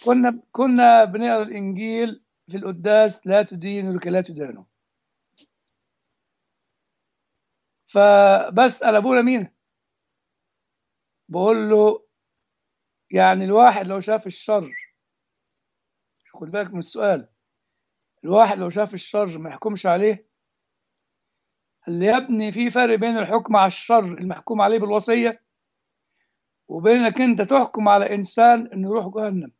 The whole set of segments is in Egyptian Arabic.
كنا كنا بنقرا الانجيل في القداس لا تدين لك لا تدانوا فبسال ابونا مين بقول له يعني الواحد لو شاف الشر خد بالك من السؤال الواحد لو شاف الشر ما يحكمش عليه اللي يا ابني في فرق بين الحكم على الشر المحكوم عليه بالوصية وبينك انت تحكم على انسان انه يروح جهنم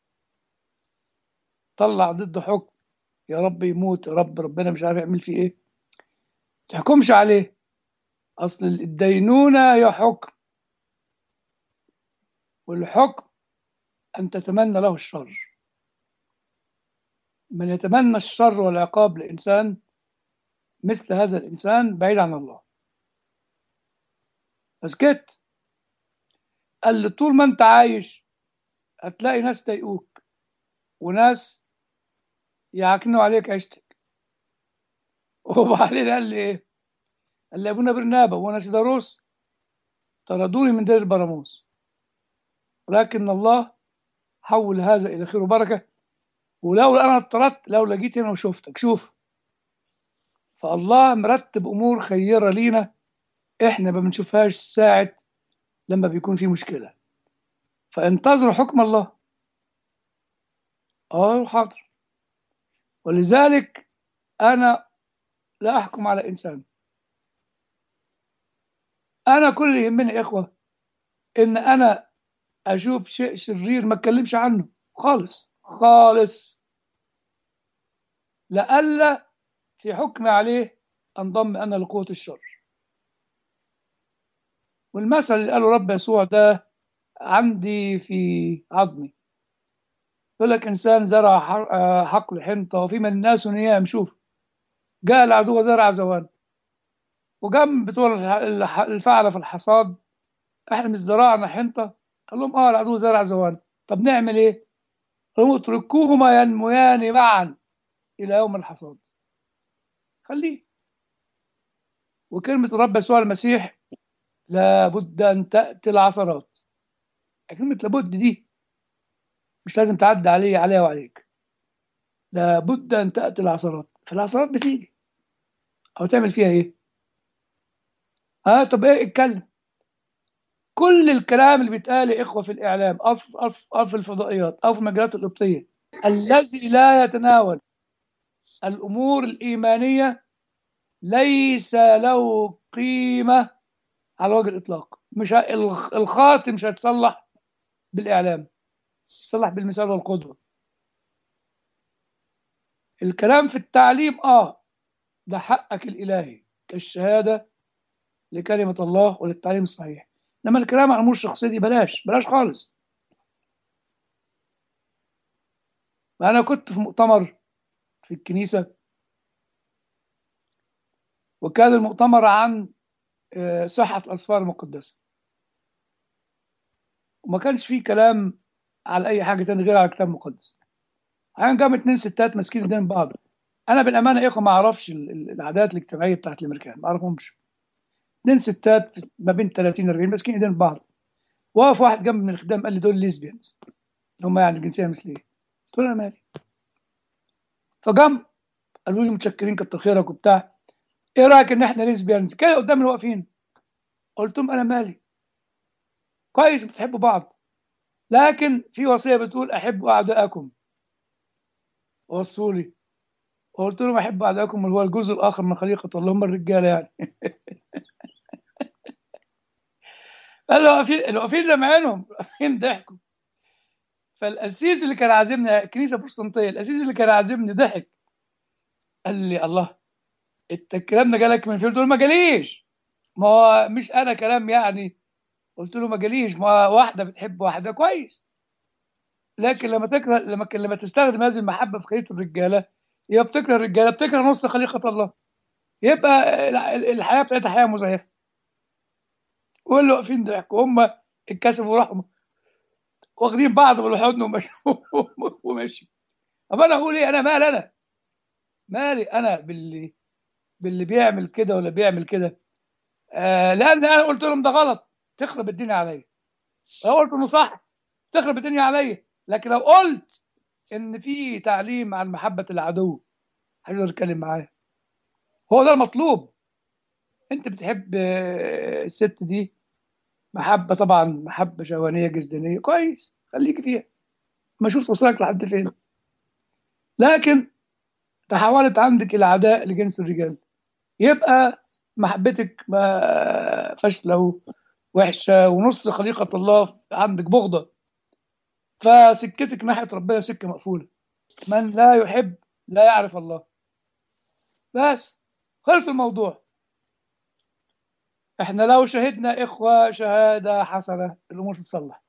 طلع ضده حكم يا رب يموت يا رب ربنا مش عارف يعمل فيه ايه تحكمش عليه اصل الدينونة هي حكم والحكم ان تتمنى له الشر من يتمنى الشر والعقاب لإنسان مثل هذا الإنسان بعيد عن الله فسكت قال لي طول ما أنت عايش هتلاقي ناس ضايقوك وناس يعكنوا عليك عيشتك وبعدين قال لي إيه؟ قال لي أبونا برنابا وأنا سيداروس طردوني من دير البراموس ولكن الله حول هذا إلى خير وبركة ولولا انا اضطردت لولا جيت هنا وشفتك شوف فالله مرتب امور خيره لينا احنا ما بنشوفهاش ساعه لما بيكون في مشكله فانتظروا حكم الله اه حاضر ولذلك انا لا احكم على انسان انا كل اللي يهمني يا اخوه ان انا اشوف شيء شرير ما اتكلمش عنه خالص خالص لئلا في حكم عليه انضم انا لقوه الشر والمثل اللي قاله رب يسوع ده عندي في عظمي يقول لك انسان زرع حقل حنطه وفي من الناس نيام شوف جاء العدو وزرع زوان وجم بتوع الفعل في الحصاد احنا مش زرعنا حنطه قال لهم اه العدو زرع زوان طب نعمل ايه؟ قالوا اتركوهما ينميان معا الى يوم الحصاد خليه وكلمة الرب يسوع المسيح لابد أن تأتي العثرات كلمة لابد دي مش لازم تعدي علي عليها وعليك لابد أن تأتي العثرات فالعثرات بتيجي أو تعمل فيها إيه؟ اه طب إيه اتكلم كل الكلام اللي بيتقال يا إخوة في الإعلام أو في, أو في, أو في الفضائيات أو في المجالات القبطية الذي لا يتناول الأمور الإيمانية ليس له قيمة على وجه الإطلاق مش ه... الخاطئ مش هيتصلح بالإعلام يتصلح بالمثال والقدوة الكلام في التعليم آه ده حقك الإلهي كالشهادة لكلمة الله وللتعليم الصحيح إنما الكلام عن الأمور الشخصية دي بلاش بلاش خالص أنا كنت في مؤتمر في الكنيسة وكان المؤتمر عن صحة الأسفار المقدسة وما كانش فيه كلام على أي حاجة تاني غير على الكتاب المقدس أحيانا قام اتنين ستات ماسكين ايدين بعض أنا بالأمانة يا إخوة ما أعرفش العادات الاجتماعية بتاعت الأمريكان ما أعرفهمش اتنين ستات ما بين 30 40 ماسكين ايدين بعض وقف واحد جنب من الخدام قال لي دول ليزبيانز اللي هم يعني جنسية مثلية قلت له أنا مالي فقام قالوا لي متشكرين كتر خيرك وبتاع ايه رايك ان احنا ليزبيانز كده قدام الواقفين قلت لهم انا مالي كويس بتحبوا بعض لكن في وصيه بتقول احبوا اعداءكم وصوا لي وقلت لهم احب اعداءكم اللي هو الجزء الاخر من خليقه الله هم الرجاله يعني قال له واقفين الواقفين زمعينهم واقفين ضحكوا فالقسيس اللي كان عازمني كنيسه بروتستانتيه القسيس اللي كان عازمني ضحك قال لي الله انت الكلام ده جالك من فين؟ قلت له ما جاليش ما هو مش انا كلام يعني قلت له ما جاليش ما واحده بتحب واحده كويس لكن لما تكره لما لما تستخدم هذه المحبه في خليقه الرجاله يبقى بتكره الرجاله بتكره نص خليقه الله يبقى الحياه بتاعتها حياه مزيفه واللي واقفين ضحكوا هم اتكسفوا وراحوا واخدين بعض بالحضن ومشوا ومشوا طب انا اقول ايه انا مال انا مالي انا باللي باللي بيعمل كده ولا بيعمل كده آه لان انا قلت لهم ده غلط تخرب الدنيا عليا لو قلت انه صح تخرب الدنيا عليا لكن لو قلت ان في تعليم عن محبه العدو هتقدر تتكلم معاه هو ده المطلوب انت بتحب آه، الست دي محبه طبعا محبه شهوانيه جسدانيه كويس خليك فيها ما اشوف توصلك لحد فين لكن تحولت عندك العداء لجنس الرجال يبقى محبتك ما فاشله وحشه ونص خليقه الله عندك بغضه فسكتك ناحيه ربنا سكه مقفوله من لا يحب لا يعرف الله بس خلص الموضوع احنا لو شهدنا اخوه شهاده حسنه الامور تتصلح